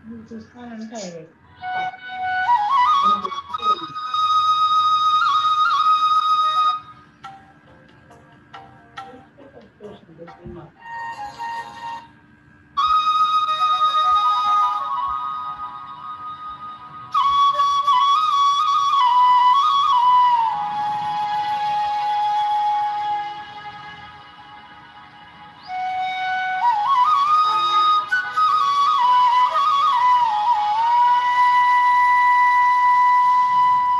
నువ్వు చూస్తానంటే అదే ఆ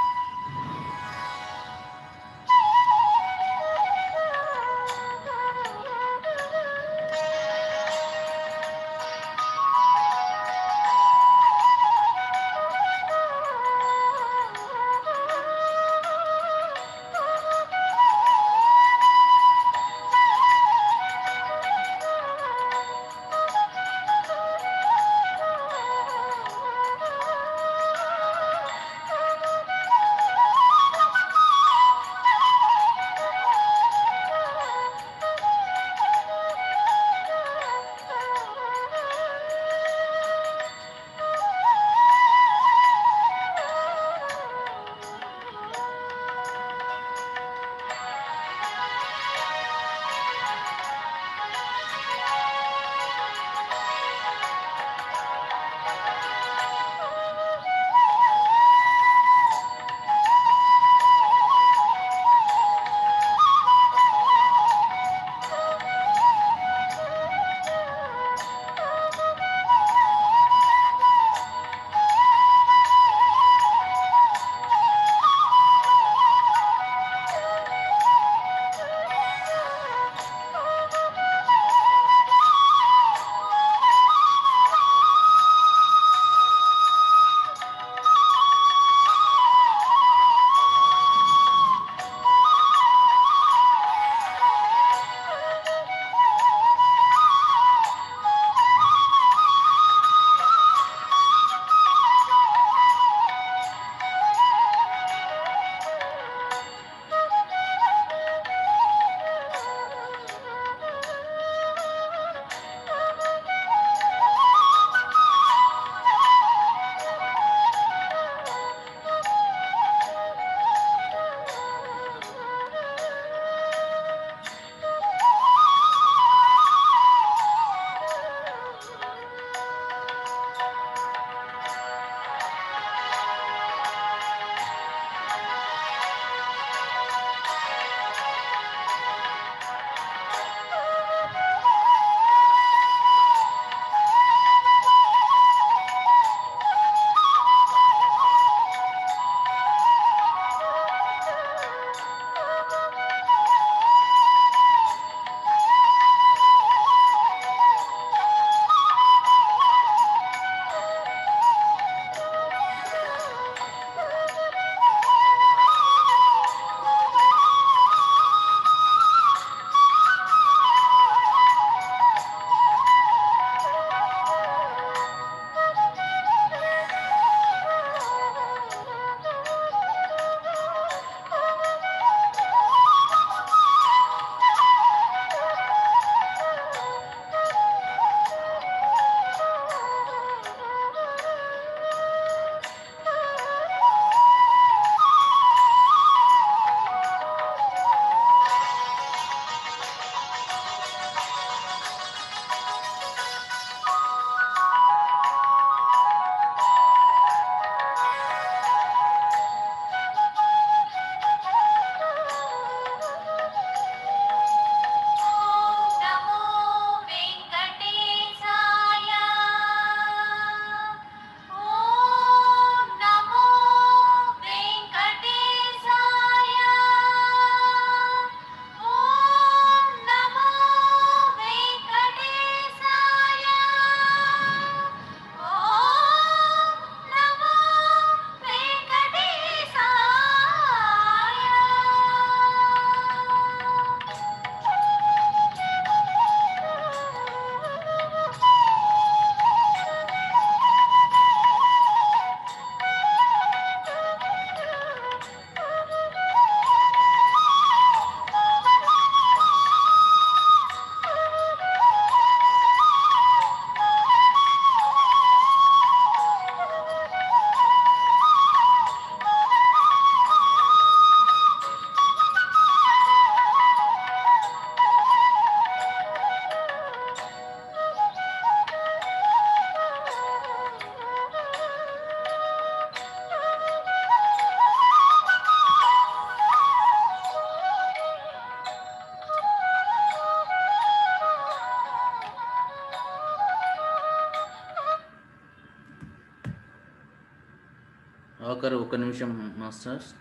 ఆఖరి ఒక నిమిషం మాస్టర్స్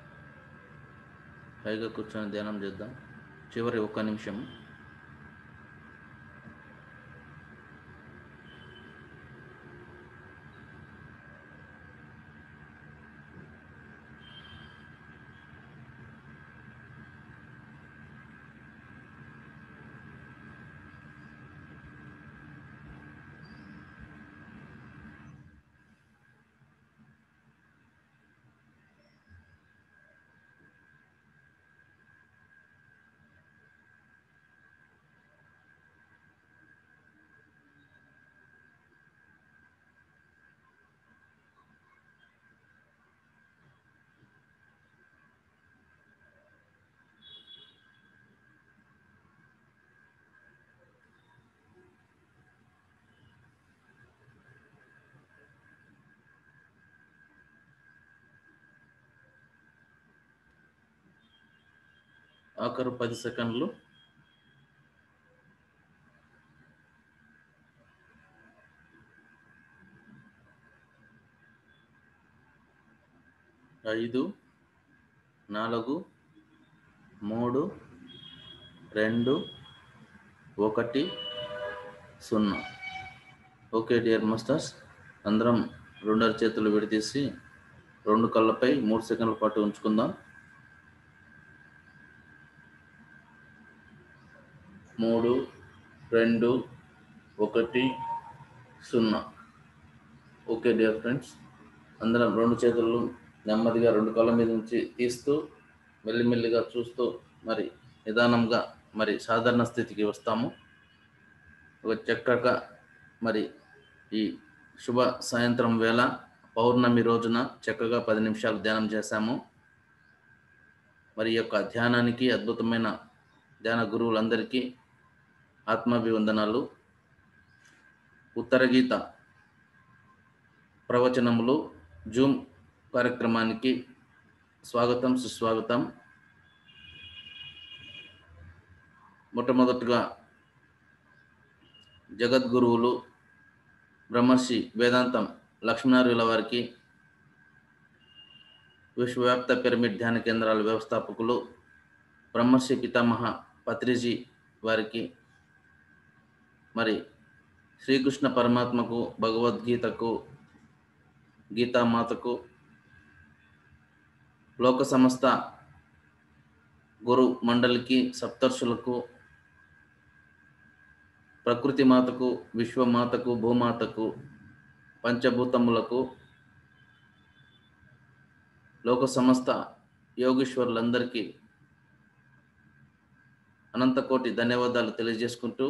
పైగా కూర్చొని ధ్యానం చేద్దాం చివరి ఒక నిమిషం ఆఖరు పది సెకండ్లు ఐదు నాలుగు మూడు రెండు ఒకటి సున్నా ఓకే డియర్ మాస్టర్స్ అందరం రెండర చేతులు విడదీసి రెండు కళ్ళపై మూడు సెకండ్ల పాటు ఉంచుకుందాం మూడు రెండు ఒకటి సున్నా ఓకే డియర్ ఫ్రెండ్స్ అందరం రెండు చేతులు నెమ్మదిగా రెండు కాళ్ళ మీద నుంచి తీస్తూ మెల్లిమెల్లిగా చూస్తూ మరి నిదానంగా మరి సాధారణ స్థితికి వస్తాము ఒక చక్కగా మరి ఈ శుభ సాయంత్రం వేళ పౌర్ణమి రోజున చక్కగా పది నిమిషాలు ధ్యానం చేశాము మరి ఈ యొక్క ధ్యానానికి అద్భుతమైన ధ్యాన గురువులందరికీ ఆత్మాభివందనాలు ఉత్తర గీత ప్రవచనములు జూమ్ కార్యక్రమానికి స్వాగతం సుస్వాగతం మొట్టమొదటిగా జగద్గురువులు బ్రహ్మర్షి వేదాంతం లక్ష్మీనారాయణ వారికి విశ్వవ్యాప్త పిరమిడ్ ధ్యాన కేంద్రాల వ్యవస్థాపకులు బ్రహ్మర్షి పితామహ పత్రిజీ వారికి మరి శ్రీకృష్ణ పరమాత్మకు భగవద్గీతకు గీతామాతకు లోక సమస్త గురు మండలికి సప్తర్షులకు ప్రకృతి మాతకు విశ్వమాతకు భూమాతకు పంచభూతములకు లోక సమస్త యోగేశ్వరులందరికీ అనంతకోటి ధన్యవాదాలు తెలియజేసుకుంటూ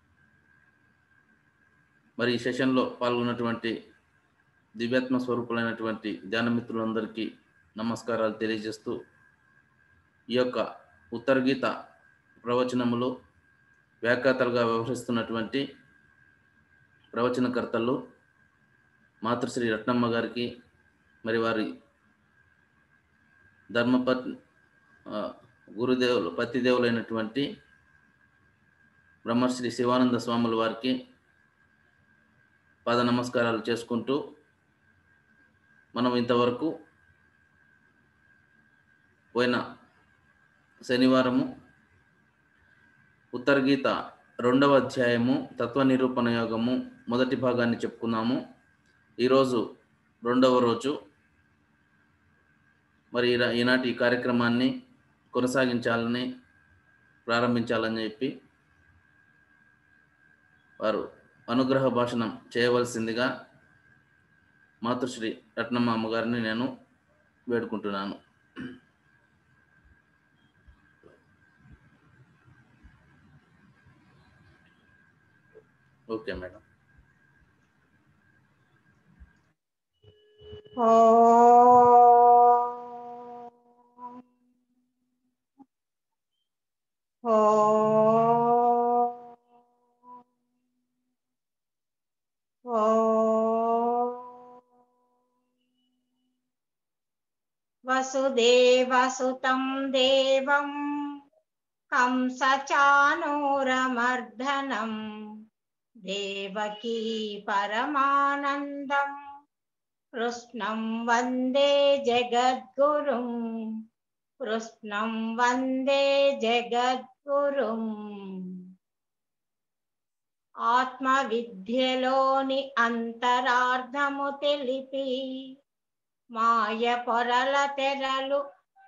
మరి ఈ సెషన్లో పాల్గొన్నటువంటి దివ్యాత్మ స్వరూపులైనటువంటి ధ్యానమిత్రులందరికీ నమస్కారాలు తెలియజేస్తూ ఈ యొక్క ఉత్తర గీత ప్రవచనములు వ్యాఖ్యాతలుగా వ్యవహరిస్తున్నటువంటి ప్రవచనకర్తలు మాతృశ్రీ రత్నమ్మ గారికి మరి వారి ధర్మపత్ గురుదేవులు పతిదేవులైనటువంటి బ్రహ్మశ్రీ శివానంద స్వాముల వారికి పాద నమస్కారాలు చేసుకుంటూ మనం ఇంతవరకు పోయిన శనివారము ఉత్తర గీత రెండవ అధ్యాయము తత్వ నిరూపణ యోగము మొదటి భాగాన్ని చెప్పుకున్నాము ఈరోజు రెండవ రోజు మరి ఈనాటి ఈ కార్యక్రమాన్ని కొనసాగించాలని ప్రారంభించాలని చెప్పి వారు అనుగ్రహ భాషణం చేయవలసిందిగా మాతృశ్రీ రత్నమ్మ అమ్మగారిని నేను వేడుకుంటున్నాను ఓకే మేడం వసుదేవసుతం దేవం కంసచానూరమర్దనం దేవకీ పరమానందం కృష్ణం వందే జగద్గురుం కృష్ణం వందే జగద్గురుం ఆత్మ విద్యలోని అంతరార్థము తెలిపి మాయ పొరల తెరలు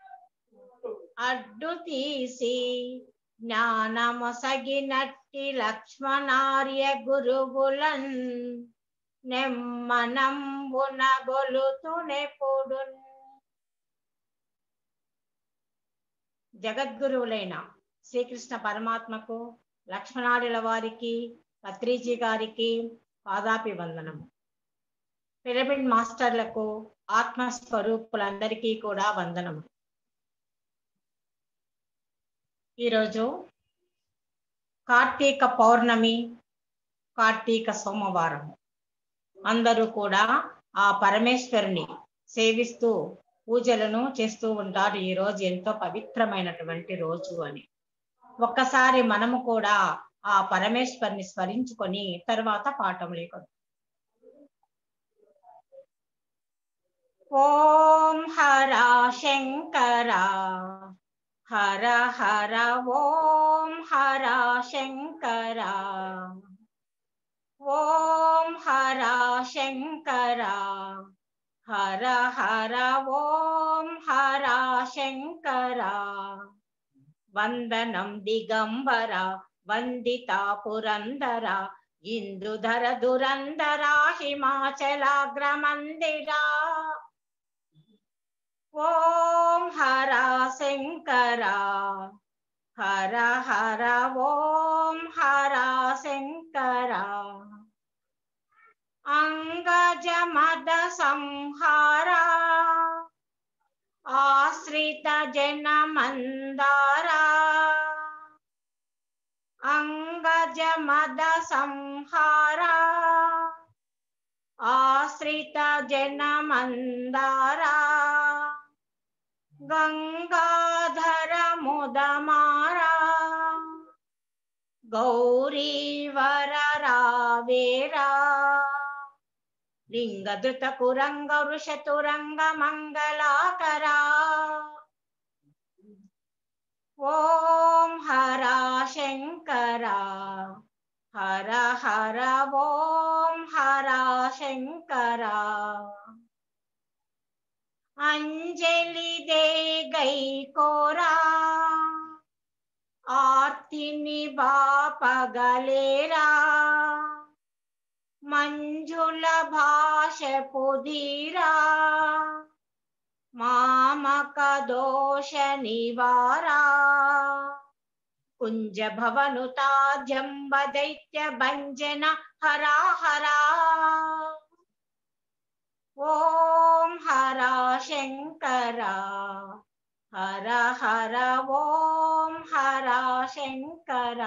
అడ్డు తీసి జ్ఞానమొసగినట్టి లక్ష్మణార్య గురువులన్ నెమ్మనంబున గొలుతునెప్పుడు జగద్గురువులైన శ్రీకృష్ణ పరమాత్మకు లక్ష్మణాడుల వారికి పత్రిజీ గారికి పాదాపి వందనము పిరమిడ్ మాస్టర్లకు ఆత్మస్వరూపులందరికీ కూడా వందనము ఈరోజు కార్తీక పౌర్ణమి కార్తీక సోమవారం అందరూ కూడా ఆ పరమేశ్వరుని సేవిస్తూ పూజలను చేస్తూ ఉంటారు ఈ రోజు ఎంతో పవిత్రమైనటువంటి రోజు అని ఒక్కసారి మనము కూడా ఆ పరమేశ్వరిని స్మరించుకొని తర్వాత పాఠం లేకొద్దాం ఓం హర శంకర హర హర ఓం హర శంకర ఓం హర శంకర హర హర ఓం హర శంకర వందనం దిగంబర వందిత పురందర ఇందుధర దురందర హిమాచలాగ్రమందిరా ఓం హర శంకర హర హర ఓం హర శంకర అంగజ మద సంహార ఆశ్రిత జన మందార అంగజ మద సంహార ఆశ్రిత జన మందార గంగాధర ముదమారా గౌరీవర రావేరా లింగధృత కురంగ వృషతురంగ మంగళాకరా ఓం హర శంకర హర హర ఓం హర శంకర అంజలి దే గై కోరా ఆర్తిని బాపగలేరా మంజుల భాష పుధీరా మామక దోష నివారా కుంజ భవనుతా జంబ దైత్య భంజన హరా హరా ఓం హర శంకర హర హర ఓం హర శంకర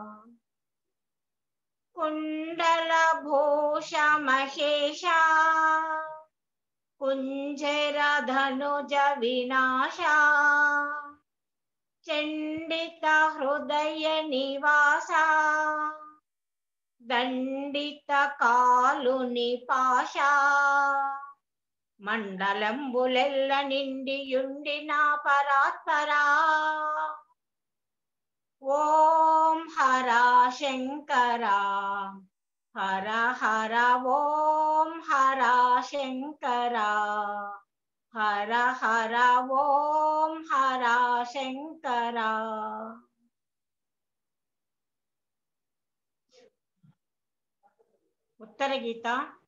కుండల భూష మహేష కుంజర ధనుజ వినాశ చండిత హృదయ నివాస దండిత కాలుని పాశ మండలంబులెల్ల నిండియుండిన పరాత్పరా ఓం హర శంకర హర హర ఓం హర శంకర హర హర ఓం హర శంకర ఉత్తర గీత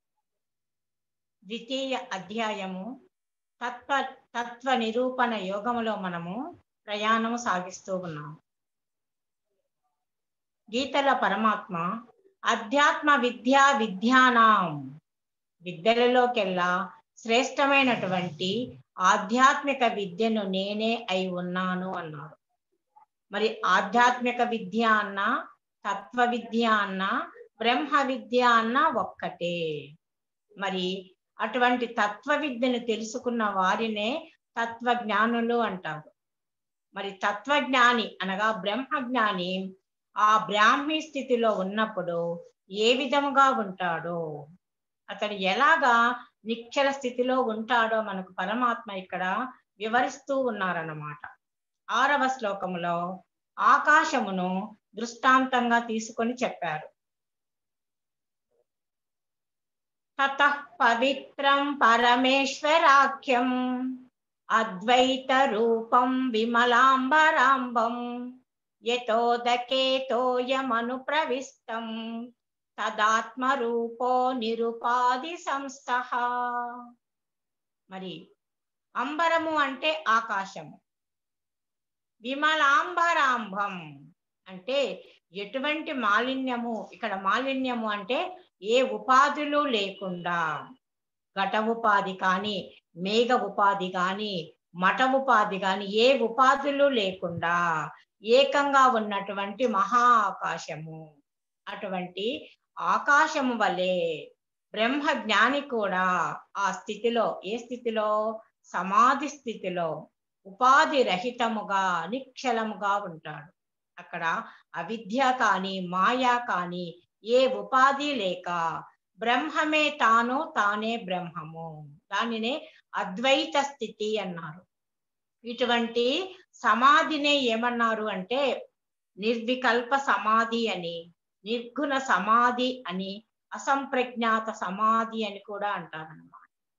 ద్వితీయ అధ్యాయము తత్వ తత్వ నిరూపణ యోగములో మనము ప్రయాణము సాగిస్తూ ఉన్నాము గీతల పరమాత్మ అధ్యాత్మ విద్యా విద్యానాం విద్యలలోకెల్లా శ్రేష్టమైనటువంటి ఆధ్యాత్మిక విద్యను నేనే అయి ఉన్నాను అన్నారు మరి ఆధ్యాత్మిక విద్య అన్న తత్వ విద్య అన్న బ్రహ్మ విద్య అన్న ఒక్కటే మరి అటువంటి తత్వ విద్యను తెలుసుకున్న వారినే తత్వ జ్ఞానులు అంటారు మరి తత్వజ్ఞాని అనగా బ్రహ్మజ్ఞాని ఆ బ్రాహ్మీ స్థితిలో ఉన్నప్పుడు ఏ విధముగా ఉంటాడో అతడు ఎలాగా నిశ్చల స్థితిలో ఉంటాడో మనకు పరమాత్మ ఇక్కడ వివరిస్తూ ఉన్నారన్నమాట ఆరవ శ్లోకములో ఆకాశమును దృష్టాంతంగా తీసుకొని చెప్పారు తత పవిత్రం పరమేశ్వరాఖ్యం అద్వైత రూపం విమలాంబరాంబం యతోదకేతోయమను ప్రవిష్టం తదాత్మరూపో నిరుపాధి సంస్థ మరి అంబరము అంటే ఆకాశము విమలాంబరాంబం అంటే ఎటువంటి మాలిన్యము ఇక్కడ మాలిన్యము అంటే ఏ ఉపాధులు లేకుండా ఘట ఉపాధి కానీ మేఘ ఉపాధి కానీ మఠ ఉపాధి కానీ ఏ ఉపాధులు లేకుండా ఏకంగా ఉన్నటువంటి మహా ఆకాశము అటువంటి ఆకాశము వలె బ్రహ్మ జ్ఞాని కూడా ఆ స్థితిలో ఏ స్థితిలో సమాధి స్థితిలో ఉపాధి రహితముగా నిక్షలముగా ఉంటాడు అక్కడ అవిద్య కానీ మాయా కానీ ఏ ఉపాధి లేక బ్రహ్మమే తాను తానే బ్రహ్మము దానినే అద్వైత స్థితి అన్నారు ఇటువంటి సమాధినే ఏమన్నారు అంటే నిర్వికల్ప సమాధి అని నిర్గుణ సమాధి అని అసంప్రజ్ఞాత సమాధి అని కూడా అంటారన్నమాట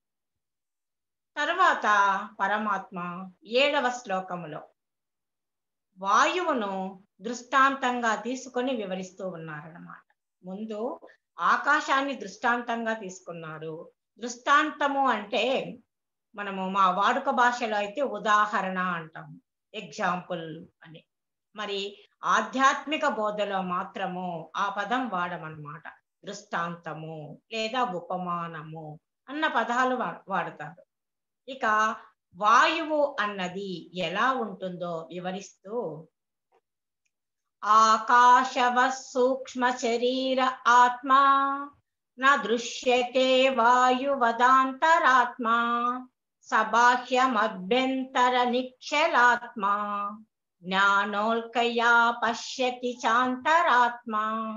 తర్వాత పరమాత్మ ఏడవ శ్లోకములో వాయువును దృష్టాంతంగా తీసుకొని వివరిస్తూ ఉన్నారన్నమాట ముందు ఆకాశాన్ని దృష్టాంతంగా తీసుకున్నారు దృష్టాంతము అంటే మనము మా వాడుక భాషలో అయితే ఉదాహరణ అంటాం ఎగ్జాంపుల్ అని మరి ఆధ్యాత్మిక బోధలో మాత్రము ఆ పదం వాడమన్నమాట దృష్టాంతము లేదా ఉపమానము అన్న పదాలు వాడతారు ఇక వాయువు అన్నది ఎలా ఉంటుందో వివరిస్తూ ఆకాశవ సూక్ష్మ శరీర ఆత్మ నా దృశ్యతే వాయువదాంతరాత్మ సబాహ్యమభ్యంతర నిక్షలాత్మ జ్ఞానోల్కయా పశ్యతి చాంతరాత్మ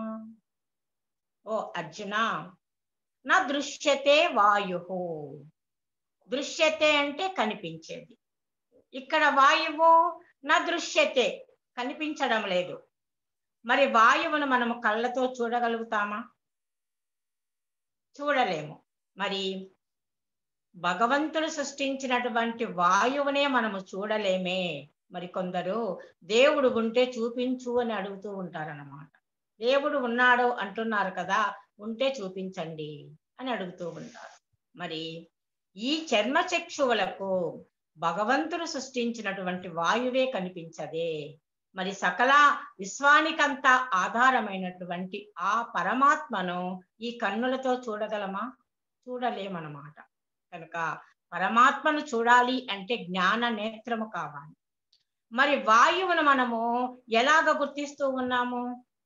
ఓ అర్జున నా దృశ్యతే వాయు దృశ్యతే అంటే కనిపించేది ఇక్కడ వాయువు నా దృశ్యతే కనిపించడం లేదు మరి వాయువును మనము కళ్ళతో చూడగలుగుతామా చూడలేము మరి భగవంతుడు సృష్టించినటువంటి వాయువునే మనము చూడలేమే మరి కొందరు దేవుడు ఉంటే చూపించు అని అడుగుతూ ఉంటారన్నమాట దేవుడు ఉన్నాడు అంటున్నారు కదా ఉంటే చూపించండి అని అడుగుతూ ఉంటారు మరి ఈ చర్మ చక్షువులకు భగవంతుడు సృష్టించినటువంటి వాయువే కనిపించదే మరి సకల విశ్వానికంతా ఆధారమైనటువంటి ఆ పరమాత్మను ఈ కన్నులతో చూడగలమా చూడలేమన్నమాట కనుక పరమాత్మను చూడాలి అంటే జ్ఞాన నేత్రము కావాలి మరి వాయువును మనము ఎలాగ గుర్తిస్తూ ఉన్నాము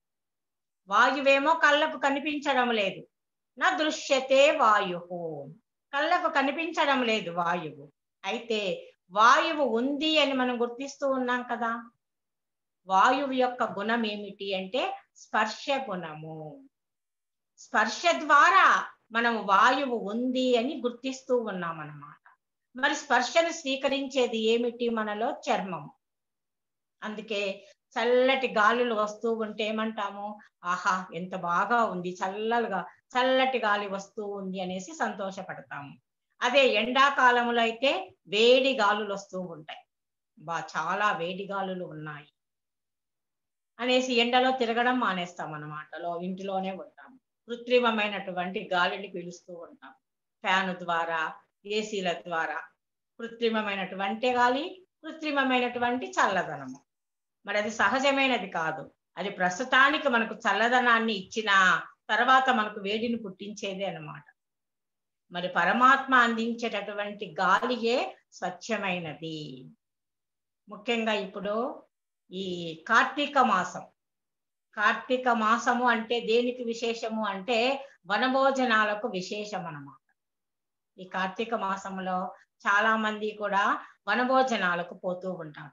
వాయువేమో కళ్ళకు కనిపించడం లేదు నా దృశ్యతే వాయు కళ్ళకు కనిపించడం లేదు వాయువు అయితే వాయువు ఉంది అని మనం గుర్తిస్తూ ఉన్నాం కదా వాయువు యొక్క గుణం ఏమిటి అంటే స్పర్శ గుణము స్పర్శ ద్వారా మనం వాయువు ఉంది అని గుర్తిస్తూ ఉన్నాం అన్నమాట మరి స్పర్శను స్వీకరించేది ఏమిటి మనలో చర్మము అందుకే చల్లటి గాలులు వస్తూ ఉంటే ఏమంటాము ఆహా ఎంత బాగా ఉంది చల్లగా చల్లటి గాలి వస్తూ ఉంది అనేసి సంతోషపడతాము అదే ఎండాకాలంలో అయితే వేడి గాలులు వస్తూ ఉంటాయి బా చాలా వేడి గాలులు ఉన్నాయి అనేసి ఎండలో తిరగడం మానేస్తాం అన్నమాట లో ఇంటిలోనే ఉంటాము కృత్రిమమైనటువంటి గాలిని పీలుస్తూ ఉంటాం ఫ్యాను ద్వారా ఏసీల ద్వారా కృత్రిమమైనటువంటి గాలి కృత్రిమమైనటువంటి చల్లదనము మరి అది సహజమైనది కాదు అది ప్రస్తుతానికి మనకు చల్లదనాన్ని ఇచ్చిన తర్వాత మనకు వేడిని పుట్టించేది అన్నమాట మరి పరమాత్మ అందించేటటువంటి గాలియే స్వచ్ఛమైనది ముఖ్యంగా ఇప్పుడు ఈ కార్తీక మాసం కార్తీక మాసము అంటే దేనికి విశేషము అంటే వనభోజనాలకు విశేషం అన్నమాట ఈ కార్తీక మాసంలో చాలా మంది కూడా వనభోజనాలకు పోతూ ఉంటారు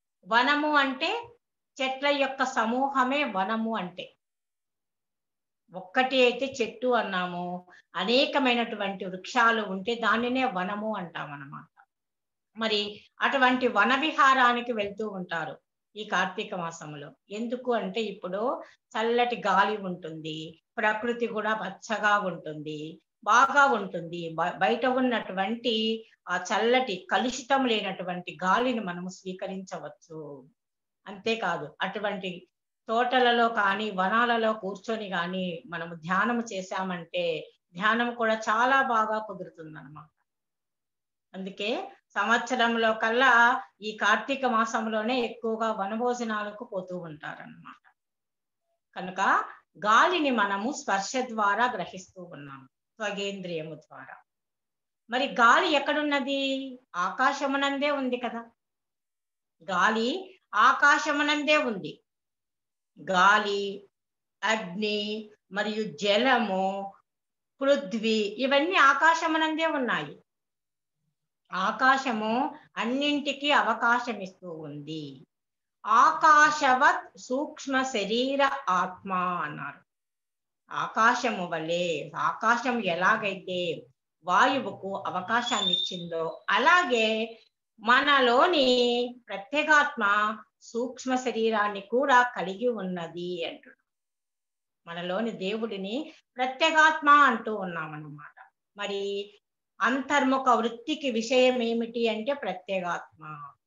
వనము అంటే చెట్ల యొక్క సమూహమే వనము అంటే ఒక్కటి అయితే చెట్టు అన్నాము అనేకమైనటువంటి వృక్షాలు ఉంటే దానినే వనము అంటాం అన్నమాట మరి అటువంటి వన విహారానికి వెళ్తూ ఉంటారు ఈ కార్తీక మాసంలో ఎందుకు అంటే ఇప్పుడు చల్లటి గాలి ఉంటుంది ప్రకృతి కూడా పచ్చగా ఉంటుంది బాగా ఉంటుంది బ- బయట ఉన్నటువంటి ఆ చల్లటి కలుషితం లేనటువంటి గాలిని మనము స్వీకరించవచ్చు అంతేకాదు అటువంటి తోటలలో కానీ వనాలలో కూర్చొని కానీ మనము ధ్యానం చేశామంటే ధ్యానం కూడా చాలా బాగా కుదురుతుంది అనమాట అందుకే సంవత్సరంలో కల్లా ఈ కార్తీక మాసంలోనే ఎక్కువగా వనభోజనాలకు పోతూ ఉంటారన్నమాట కనుక గాలిని మనము స్పర్శ ద్వారా గ్రహిస్తూ ఉన్నాము స్వగేంద్రియము ద్వారా మరి గాలి ఎక్కడున్నది ఆకాశమునందే ఉంది కదా గాలి ఆకాశమునందే ఉంది గాలి అగ్ని మరియు జలము పృథ్వీ ఇవన్నీ ఆకాశమునందే ఉన్నాయి ఆకాశము అన్నింటికి అవకాశం ఇస్తూ ఉంది ఆకాశవత్ సూక్ష్మ శరీర ఆత్మ అన్నారు ఆకాశము వలె ఆకాశం ఎలాగైతే వాయువుకు అవకాశాన్ని ఇచ్చిందో అలాగే మనలోని ప్రత్యేగాత్మ సూక్ష్మ శరీరాన్ని కూడా కలిగి ఉన్నది అంటున్నాడు మనలోని దేవుడిని ప్రత్యేగాత్మ అంటూ ఉన్నామన్నమాట మరి అంతర్ముఖ వృత్తికి విషయం ఏమిటి అంటే ప్రత్యేగాత్మ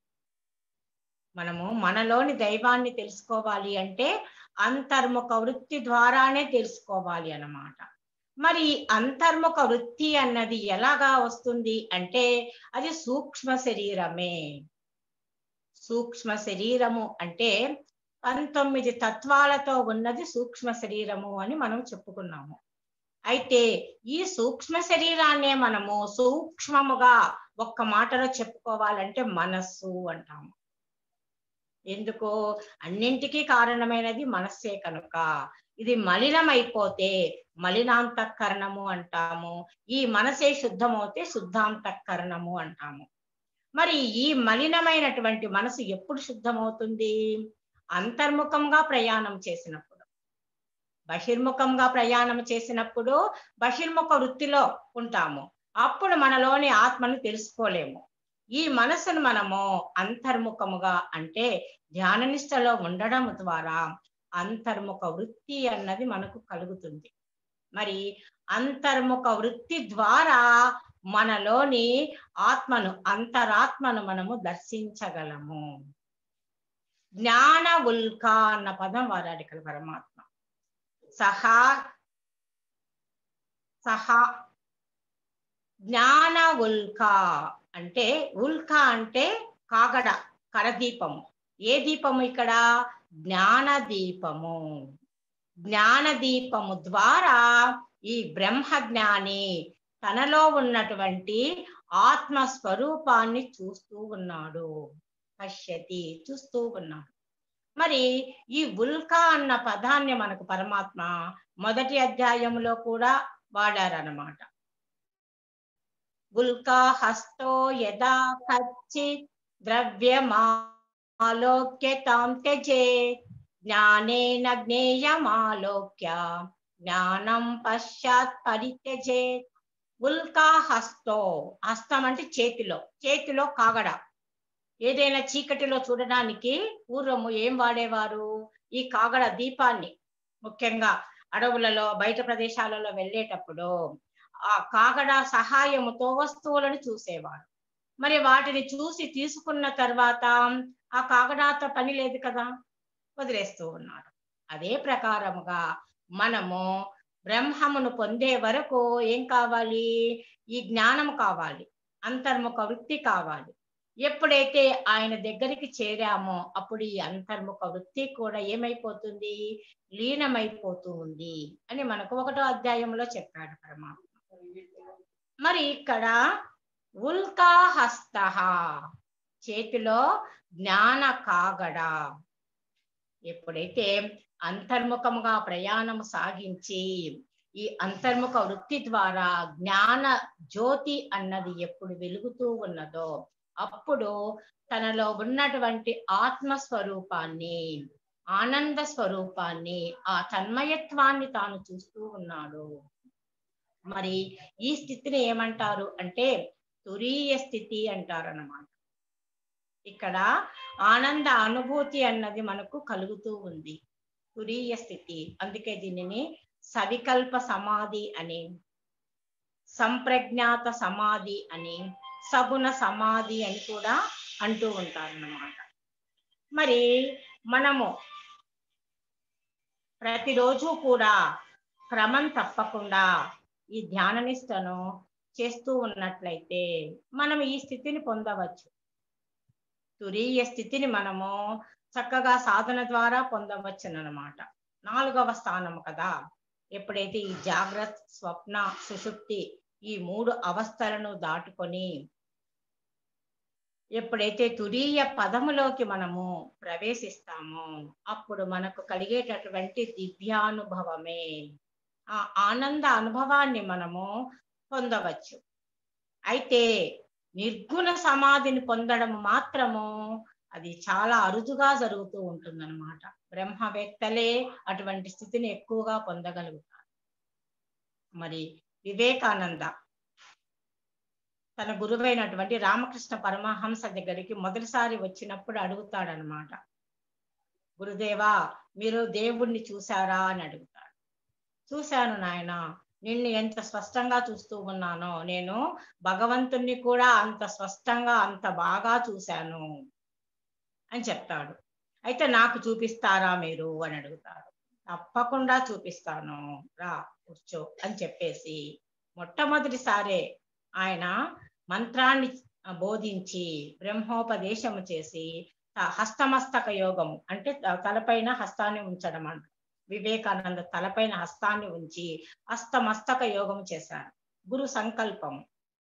మనము మనలోని దైవాన్ని తెలుసుకోవాలి అంటే అంతర్ముఖ వృత్తి ద్వారానే తెలుసుకోవాలి అన్నమాట మరి ఈ అంతర్ముఖ వృత్తి అన్నది ఎలాగా వస్తుంది అంటే అది సూక్ష్మ శరీరమే సూక్ష్మ శరీరము అంటే పంతొమ్మిది తత్వాలతో ఉన్నది సూక్ష్మ శరీరము అని మనం చెప్పుకున్నాము అయితే ఈ సూక్ష్మ శరీరాన్నే మనము సూక్ష్మముగా ఒక్క మాటలో చెప్పుకోవాలంటే మనస్సు అంటాము ఎందుకు అన్నింటికీ కారణమైనది మనస్సే కనుక ఇది మలినమైపోతే మలినాంతఃకరణము అంటాము ఈ మనసే శుద్ధమవుతే శుద్ధాంతఃకరణము అంటాము మరి ఈ మలినమైనటువంటి మనసు ఎప్పుడు శుద్ధమవుతుంది అంతర్ముఖంగా ప్రయాణం చేసినప్పుడు బహిర్ముఖంగా ప్రయాణం చేసినప్పుడు బహిర్ముఖ వృత్తిలో ఉంటాము అప్పుడు మనలోని ఆత్మను తెలుసుకోలేము ఈ మనసును మనము అంతర్ముఖముగా అంటే ధ్యాననిష్టలో ఉండడం ద్వారా అంతర్ముఖ వృత్తి అన్నది మనకు కలుగుతుంది మరి అంతర్ముఖ వృత్తి ద్వారా మనలోని ఆత్మను అంతరాత్మను మనము దర్శించగలము జ్ఞాన ఉల్క అన్న పదం వాడాడు ఇక్కడ పరమాత్మ సహా సహా జ్ఞాన ఉల్క అంటే ఉల్క అంటే కాగడ కరదీపము ఏ దీపము ఇక్కడ జ్ఞాన దీపము జ్ఞాన దీపము ద్వారా ఈ బ్రహ్మ జ్ఞాని తనలో ఉన్నటువంటి ఆత్మ స్వరూపాన్ని చూస్తూ ఉన్నాడు పశ్యతి చూస్తూ ఉన్నాడు మరి ఈ ఉల్కా అన్న పదాన్ని మనకు పరమాత్మ మొదటి అధ్యాయంలో కూడా వాడారన్నమాట ఉల్కా హస్తో యదా కచ్చిత్ ద్రవ్యమాలోక్య తాం త్యజేత్ జ్ఞానేన జ్ఞేయమాలోక్య జ్ఞానం పశ్చాత్ పరిత్యజేత్ ఉల్కా హస్తో హస్తం అంటే చేతిలో చేతిలో కాగడ ఏదైనా చీకటిలో చూడడానికి పూర్వము ఏం వాడేవారు ఈ కాగడ దీపాన్ని ముఖ్యంగా అడవులలో బయట ప్రదేశాలలో వెళ్ళేటప్పుడు ఆ కాగడ సహాయముతో వస్తువులను చూసేవారు మరి వాటిని చూసి తీసుకున్న తర్వాత ఆ కాగడాతో పని లేదు కదా వదిలేస్తూ ఉన్నారు అదే ప్రకారముగా మనము బ్రహ్మమును పొందే వరకు ఏం కావాలి ఈ జ్ఞానం కావాలి అంతర్ముఖ వృత్తి కావాలి ఎప్పుడైతే ఆయన దగ్గరికి చేరామో అప్పుడు ఈ అంతర్ముఖ వృత్తి కూడా ఏమైపోతుంది లీనమైపోతూ ఉంది అని మనకు ఒకటో అధ్యాయంలో చెప్పాడు పరమాత్మ మరి ఇక్కడ ఉల్కా హస్త చేతిలో జ్ఞాన కాగడ ఎప్పుడైతే అంతర్ముఖముగా ప్రయాణం సాగించి ఈ అంతర్ముఖ వృత్తి ద్వారా జ్ఞాన జ్యోతి అన్నది ఎప్పుడు వెలుగుతూ ఉన్నదో అప్పుడు తనలో ఉన్నటువంటి ఆత్మస్వరూపాన్ని ఆనంద స్వరూపాన్ని ఆ తన్మయత్వాన్ని తాను చూస్తూ ఉన్నాడు మరి ఈ స్థితిని ఏమంటారు అంటే తురీయ స్థితి అంటారు అన్నమాట ఇక్కడ ఆనంద అనుభూతి అన్నది మనకు కలుగుతూ ఉంది తురీయ స్థితి అందుకే దీనిని సవికల్ప సమాధి అని సంప్రజ్ఞాత సమాధి అని సగుణ సమాధి అని కూడా అంటూ ఉంటారన్నమాట మరి మనము ప్రతిరోజు కూడా క్రమం తప్పకుండా ఈ ధ్యాన నిష్టను చేస్తూ ఉన్నట్లయితే మనం ఈ స్థితిని పొందవచ్చు తురీయ స్థితిని మనము చక్కగా సాధన ద్వారా పొందవచ్చునమాట నాలుగవ స్థానం కదా ఎప్పుడైతే ఈ జాగ్రత్త స్వప్న సుషుప్తి ఈ మూడు అవస్థలను దాటుకొని ఎప్పుడైతే తురీయ పదములోకి మనము ప్రవేశిస్తామో అప్పుడు మనకు కలిగేటటువంటి దివ్యానుభవమే ఆ ఆనంద అనుభవాన్ని మనము పొందవచ్చు అయితే నిర్గుణ సమాధిని పొందడం మాత్రము అది చాలా అరుదుగా జరుగుతూ ఉంటుందన్నమాట బ్రహ్మవేత్తలే అటువంటి స్థితిని ఎక్కువగా పొందగలుగుతారు మరి వివేకానంద తన గురువైనటువంటి రామకృష్ణ పరమహంస దగ్గరికి మొదటిసారి వచ్చినప్పుడు అడుగుతాడనమాట గురుదేవా మీరు దేవుణ్ణి చూశారా అని అడుగుతాడు చూశాను నాయన నిన్ను ఎంత స్పష్టంగా చూస్తూ ఉన్నానో నేను భగవంతుణ్ణి కూడా అంత స్పష్టంగా అంత బాగా చూశాను అని చెప్తాడు అయితే నాకు చూపిస్తారా మీరు అని అడుగుతాడు తప్పకుండా చూపిస్తాను రా కూర్చో అని చెప్పేసి మొట్టమొదటిసారే ఆయన మంత్రాన్ని బోధించి బ్రహ్మోపదేశము చేసి హస్తమస్తక యోగము అంటే తలపైన హస్తాన్ని ఉంచడం అంట వివేకానంద తలపైన హస్తాన్ని ఉంచి హస్తమస్తక యోగం చేశారు గురు సంకల్పం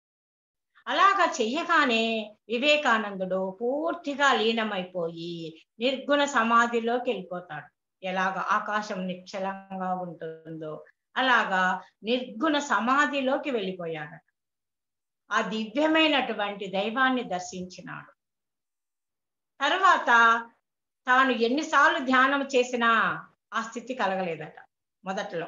అలాగా చెయ్యగానే వివేకానందుడు పూర్తిగా లీనమైపోయి నిర్గుణ సమాధిలోకి వెళ్ళిపోతాడు ఎలాగ ఆకాశం నిశ్చలంగా ఉంటుందో అలాగా నిర్గుణ సమాధిలోకి వెళ్ళిపోయాడట ఆ దివ్యమైనటువంటి దైవాన్ని దర్శించినాడు తర్వాత తాను ఎన్నిసార్లు ధ్యానం చేసినా ఆ స్థితి కలగలేదట మొదట్లో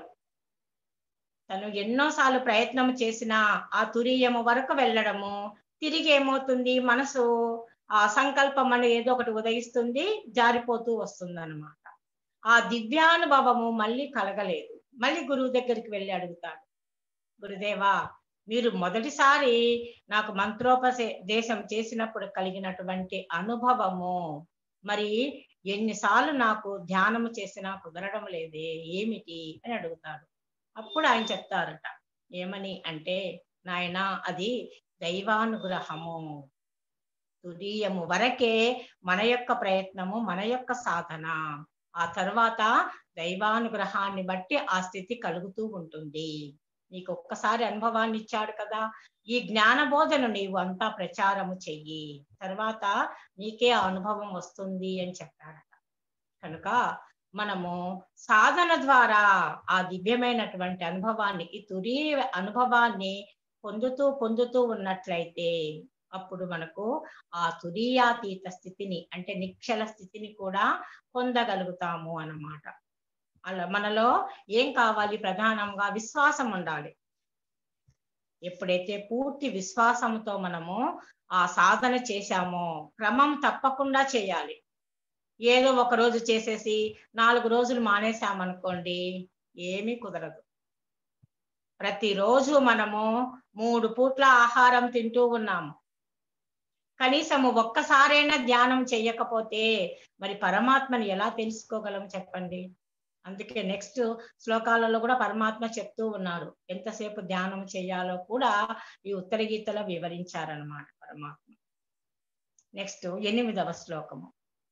తను ఎన్నోసార్లు ప్రయత్నం చేసినా ఆ తురీయము వరకు వెళ్ళడము తిరిగి ఏమవుతుంది మనసు ఆ సంకల్పం అని ఏదో ఒకటి ఉదయిస్తుంది జారిపోతూ వస్తుంది అనమాట ఆ దివ్యానుభవము మళ్ళీ కలగలేదు మళ్ళీ గురువు దగ్గరికి వెళ్ళి అడుగుతాడు గురుదేవా మీరు మొదటిసారి నాకు మంత్రోపదేశం చేసినప్పుడు కలిగినటువంటి అనుభవము మరి ఎన్నిసార్లు నాకు ధ్యానము చేసినా కుదరడం లేదే ఏమిటి అని అడుగుతాడు అప్పుడు ఆయన చెప్తారట ఏమని అంటే నాయన అది దైవానుగ్రహము తుదీయము వరకే మన యొక్క ప్రయత్నము మన యొక్క సాధన ఆ తర్వాత దైవానుగ్రహాన్ని బట్టి ఆ స్థితి కలుగుతూ ఉంటుంది నీకు ఒక్కసారి అనుభవాన్ని ఇచ్చాడు కదా ఈ జ్ఞాన బోధను నీవు అంతా ప్రచారము చెయ్యి తర్వాత నీకే ఆ అనుభవం వస్తుంది అని చెప్పాడట కనుక మనము సాధన ద్వారా ఆ దివ్యమైనటువంటి అనుభవాన్ని ఈ తురి అనుభవాన్ని పొందుతూ పొందుతూ ఉన్నట్లయితే అప్పుడు మనకు ఆ తురీయాతీత స్థితిని అంటే నిక్షల స్థితిని కూడా పొందగలుగుతాము అన్నమాట అలా మనలో ఏం కావాలి ప్రధానంగా విశ్వాసం ఉండాలి ఎప్పుడైతే పూర్తి విశ్వాసంతో మనము ఆ సాధన చేశామో క్రమం తప్పకుండా చేయాలి ఏదో ఒక రోజు చేసేసి నాలుగు రోజులు మానేసామనుకోండి ఏమీ కుదరదు ప్రతిరోజు మనము మూడు పూట్ల ఆహారం తింటూ ఉన్నాము కనీసము ఒక్కసారైనా ధ్యానం చెయ్యకపోతే మరి పరమాత్మని ఎలా తెలుసుకోగలం చెప్పండి అందుకే నెక్స్ట్ శ్లోకాలలో కూడా పరమాత్మ చెప్తూ ఉన్నారు ఎంతసేపు ధ్యానం చేయాలో కూడా ఈ ఉత్తర గీతలో వివరించారనమాట పరమాత్మ నెక్స్ట్ ఎనిమిదవ శ్లోకము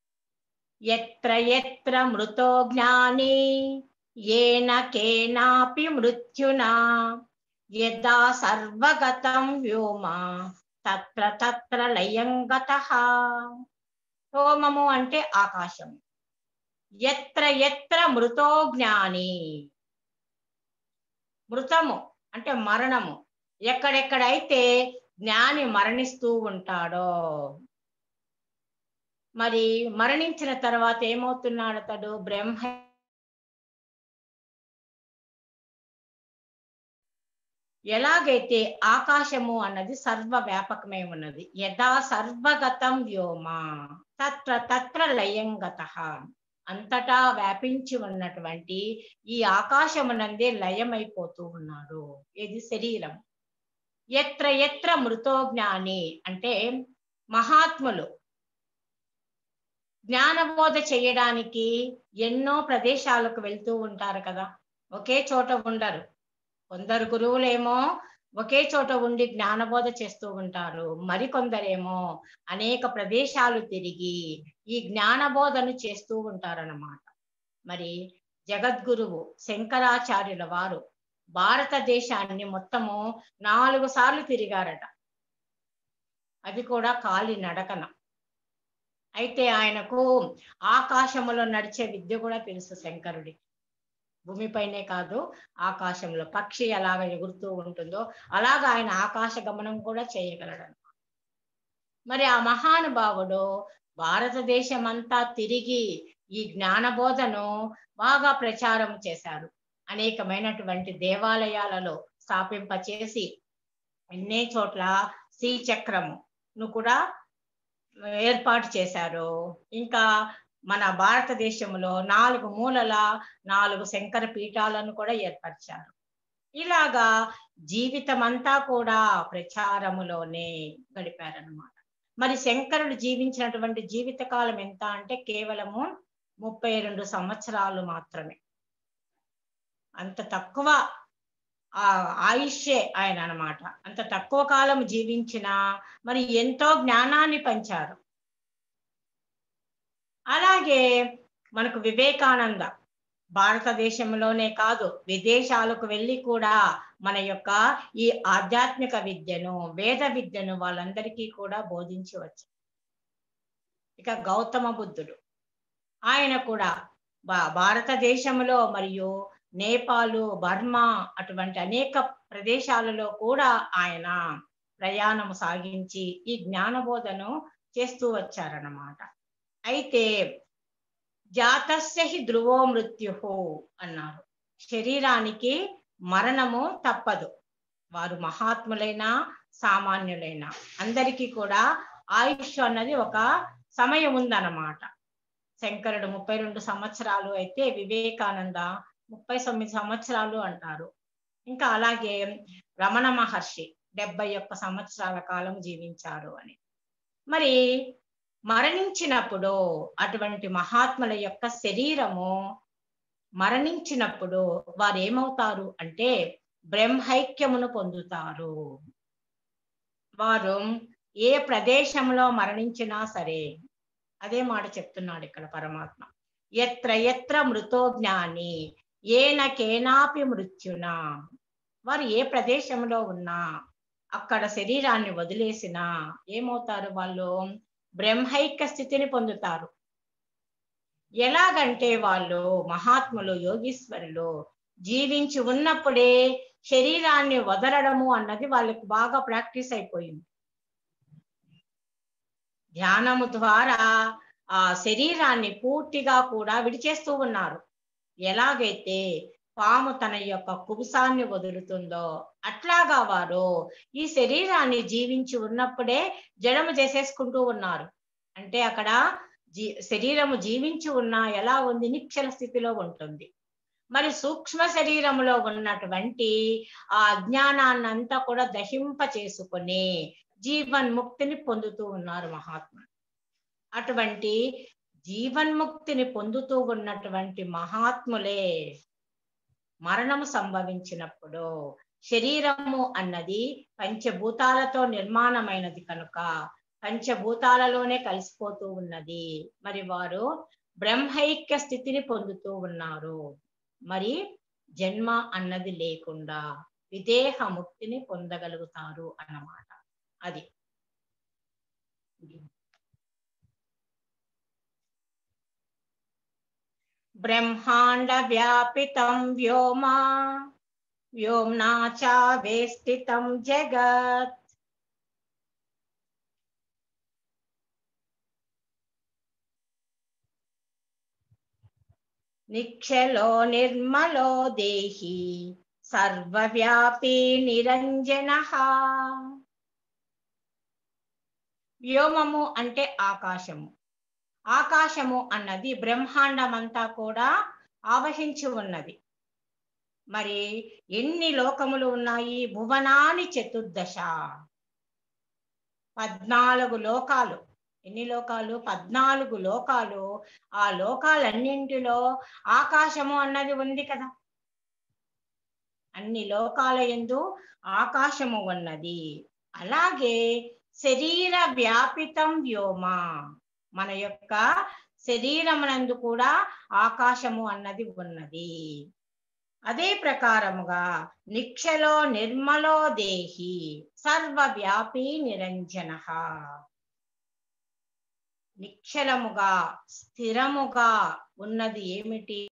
ఎత్ర ఎత్ర మృతో జ్ఞాని ఏన కేనాపి మృత్యునా యదా సర్వగతం వ్యోమ తత్ర తత్ర లయం గత హోమము అంటే ఆకాశము ఎత్ర ఎత్ర మృతో జ్ఞాని మృతము అంటే మరణము ఎక్కడెక్కడైతే జ్ఞాని మరణిస్తూ ఉంటాడో మరి మరణించిన తర్వాత ఏమవుతున్నాడు అతడు బ్రహ్మ ఎలాగైతే ఆకాశము అన్నది సర్వ వ్యాపకమై ఉన్నది యథా సర్వగతం వ్యోమ తత్ర తత్ర లయంగత అంతటా వ్యాపించి ఉన్నటువంటి ఈ ఆకాశమునందే లయమైపోతూ ఉన్నాడు ఇది శరీరం ఎత్ర ఎత్ర మృతో జ్ఞాని అంటే మహాత్ములు జ్ఞానబోధ చేయడానికి ఎన్నో ప్రదేశాలకు వెళ్తూ ఉంటారు కదా ఒకే చోట ఉండరు కొందరు గురువులేమో ఒకే చోట ఉండి జ్ఞానబోధ చేస్తూ ఉంటారు మరికొందరేమో అనేక ప్రదేశాలు తిరిగి ఈ జ్ఞానబోధను చేస్తూ ఉంటారన్నమాట మరి జగద్గురువు శంకరాచార్యుల వారు భారతదేశాన్ని మొత్తము నాలుగు సార్లు తిరిగారట అది కూడా కాలి నడకన అయితే ఆయనకు ఆకాశములో నడిచే విద్య కూడా తెలుసు శంకరుడి భూమిపైనే కాదు ఆకాశంలో పక్షి ఎలాగ ఎగురుతూ ఉంటుందో అలాగ ఆయన ఆకాశ గమనం కూడా చేయగలడు మరి ఆ మహానుభావుడు భారతదేశం అంతా తిరిగి ఈ జ్ఞానబోధను బాగా ప్రచారం చేశారు అనేకమైనటువంటి దేవాలయాలలో స్థాపింపచేసి ఎన్నే చోట్ల శ్రీచక్రమును కూడా ఏర్పాటు చేశారు ఇంకా మన భారతదేశంలో నాలుగు మూలల నాలుగు శంకర పీఠాలను కూడా ఏర్పరిచారు ఇలాగా జీవితం అంతా కూడా ప్రచారములోనే గడిపారనమాట మరి శంకరుడు జీవించినటువంటి జీవిత కాలం ఎంత అంటే కేవలము ముప్పై రెండు సంవత్సరాలు మాత్రమే అంత తక్కువ ఆ ఆయుష్యే ఆయన అన్నమాట అంత తక్కువ కాలం జీవించిన మరి ఎంతో జ్ఞానాన్ని పంచారు అలాగే మనకు వివేకానంద భారతదేశంలోనే కాదు విదేశాలకు వెళ్ళి కూడా మన యొక్క ఈ ఆధ్యాత్మిక విద్యను వేద విద్యను వాళ్ళందరికీ కూడా బోధించి వచ్చారు ఇక గౌతమ బుద్ధుడు ఆయన కూడా భా- భారతదేశంలో మరియు నేపాలు బర్మా అటువంటి అనేక ప్రదేశాలలో కూడా ఆయన ప్రయాణం సాగించి ఈ జ్ఞానబోధను చేస్తూ వచ్చారన్నమాట అయితే జాతస్య హి ధ్రువో మృత్యు అన్నారు శరీరానికి మరణము తప్పదు వారు మహాత్ములైనా సామాన్యులైనా అందరికీ కూడా ఆయుష్ అన్నది ఒక సమయం ఉందన్నమాట శంకరుడు ముప్పై రెండు సంవత్సరాలు అయితే వివేకానంద ముప్పై తొమ్మిది సంవత్సరాలు అంటారు ఇంకా అలాగే రమణ మహర్షి డెబ్బై ఒక్క సంవత్సరాల కాలం జీవించారు అని మరి మరణించినప్పుడు అటువంటి మహాత్ముల యొక్క శరీరము మరణించినప్పుడు వారు ఏమవుతారు అంటే బ్రహ్మైక్యమును పొందుతారు వారు ఏ ప్రదేశంలో మరణించినా సరే అదే మాట చెప్తున్నాడు ఇక్కడ పరమాత్మ ఎత్ర ఎత్ర మృతో జ్ఞాని ఏన కేనాపి మృత్యున వారు ఏ ప్రదేశంలో ఉన్నా అక్కడ శరీరాన్ని వదిలేసినా ఏమవుతారు వాళ్ళు బ్రహ్మైక్య స్థితిని పొందుతారు ఎలాగంటే వాళ్ళు మహాత్ములు యోగీశ్వరులు జీవించి ఉన్నప్పుడే శరీరాన్ని వదలడము అన్నది వాళ్ళకి బాగా ప్రాక్టీస్ అయిపోయింది ధ్యానము ద్వారా ఆ శరీరాన్ని పూర్తిగా కూడా విడిచేస్తూ ఉన్నారు ఎలాగైతే పాము తన యొక్క కుబుసాన్ని వదులుతుందో అట్లాగా వారు ఈ శరీరాన్ని జీవించి ఉన్నప్పుడే జడము చేసేసుకుంటూ ఉన్నారు అంటే అక్కడ జీ శరీరము జీవించి ఉన్నా ఎలా ఉంది నిశ్చల స్థితిలో ఉంటుంది మరి సూక్ష్మ శరీరంలో ఉన్నటువంటి ఆ అజ్ఞానాన్ని అంతా కూడా దహింప చేసుకుని జీవన్ముక్తిని పొందుతూ ఉన్నారు మహాత్ములు అటువంటి జీవన్ముక్తిని పొందుతూ ఉన్నటువంటి మహాత్ములే మరణము సంభవించినప్పుడు శరీరము అన్నది పంచభూతాలతో నిర్మాణమైనది కనుక పంచభూతాలలోనే కలిసిపోతూ ఉన్నది మరి వారు బ్రహ్మైక్య స్థితిని పొందుతూ ఉన్నారు మరి జన్మ అన్నది లేకుండా విదేహ ముక్తిని పొందగలుగుతారు అన్నమాట అది బ్రహ్మాండ వ్యాపితం వ్యోమా వ్యోమ్నా చ వేష్టితం జగత్ నిక్షలో నిర్మలో దేహి సర్వవ్యాపీ నిరంజన వ్యోమము అంటే ఆకాశము ఆకాశము అన్నది బ్రహ్మాండమంతా కూడా ఆవహించి ఉన్నది మరి ఎన్ని లోకములు ఉన్నాయి భువనాని చతుర్దశ పద్నాలుగు లోకాలు ఎన్ని లోకాలు పద్నాలుగు లోకాలు ఆ లోకాలన్నింటిలో ఆకాశము అన్నది ఉంది కదా అన్ని లోకాల ఎందు ఆకాశము ఉన్నది అలాగే శరీర వ్యాపితం వ్యోమ మన యొక్క శరీరమునందు కూడా ఆకాశము అన్నది ఉన్నది అదే ప్రకారముగా నిక్షలో నిర్మలో దేహి సర్వవ్యాపీ నిరంజన నిక్షలముగా స్థిరముగా ఉన్నది ఏమిటి